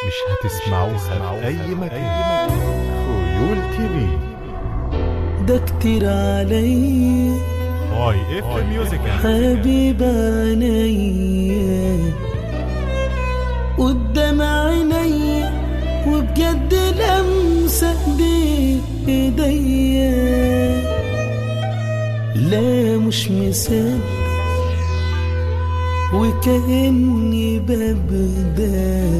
مش هتسمعوها في أي مكان خيول تي في ده كتير علي واي اف ميوزك حبيب عيني قدام عيني وبجد لمسة ايديا لا مش مثال وكأني ببدأ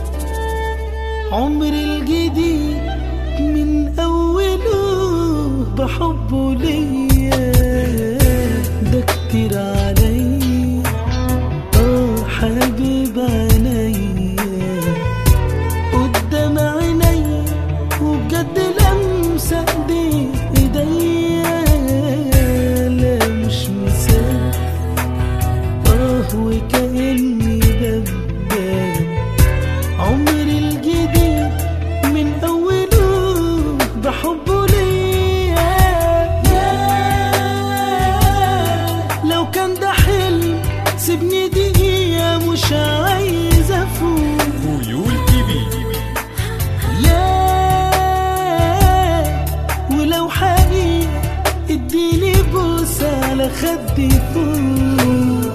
عمري الجديد من أوله بحبه ليا ده كتير علي اه حبيب عينيا قدام عيني وبجد لمسة دي ايديا لا مش مثال اه وكأني ببدأ عمري الجديد من أوله بحبه ليا لو كان ده حلم سيبني دقيقة مش عايز أفوق خيول تي في يا ولو حقيقة اديني بوسة على خدي فوق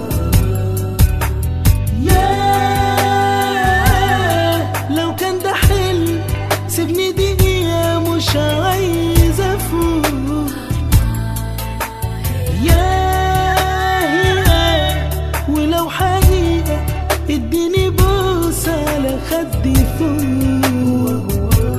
يا لو كان ده حلم سيبني دقيقة مش عايز أفوق يا ولو حقيقة اديني بوسة على خدي فوق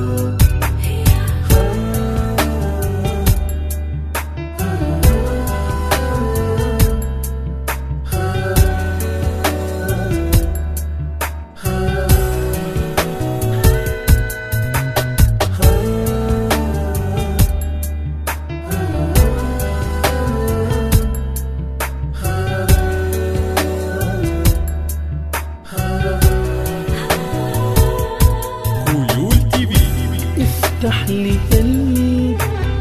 خيول تي في افتح لي قلب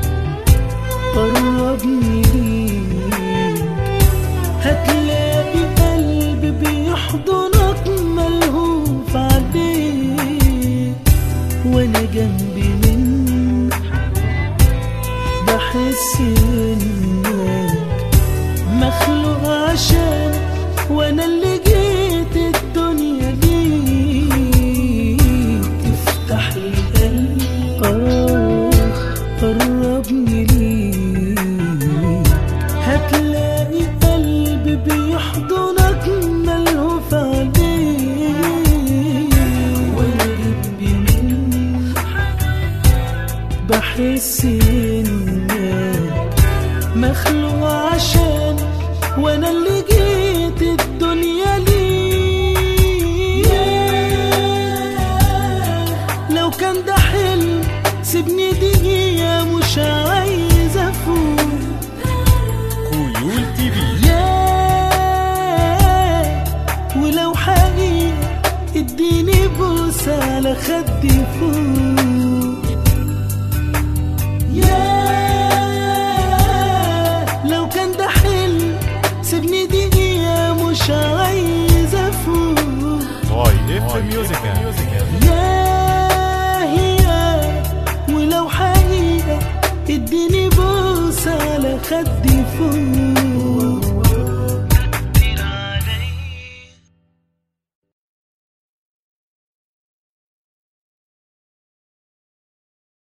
قربني ليك هتلاقي قلب بيحضنك ملهوف عليك وانا جنبي منك بحس انك مخلوق عشان وانا اللي جيت الدنيا ليك افتح لي قلب آه قربني ليك هتلاقي قلب بيحضنك ملهوف عليك وانا جنبي منك بحس انك مخلوق عشان وانا اللي جيت الدنيا ليه لو كان ده حلم سيبني دقيقة مش عايز افوق خيول تي في يا ولو حقيقة اديني بوسة على خدي فوق يا لو كان ده حلم سيبني دقيقة مش عايز افوق واي اف ميوزك يا هي ولو حقيقة اديني بوسة على خدي فوق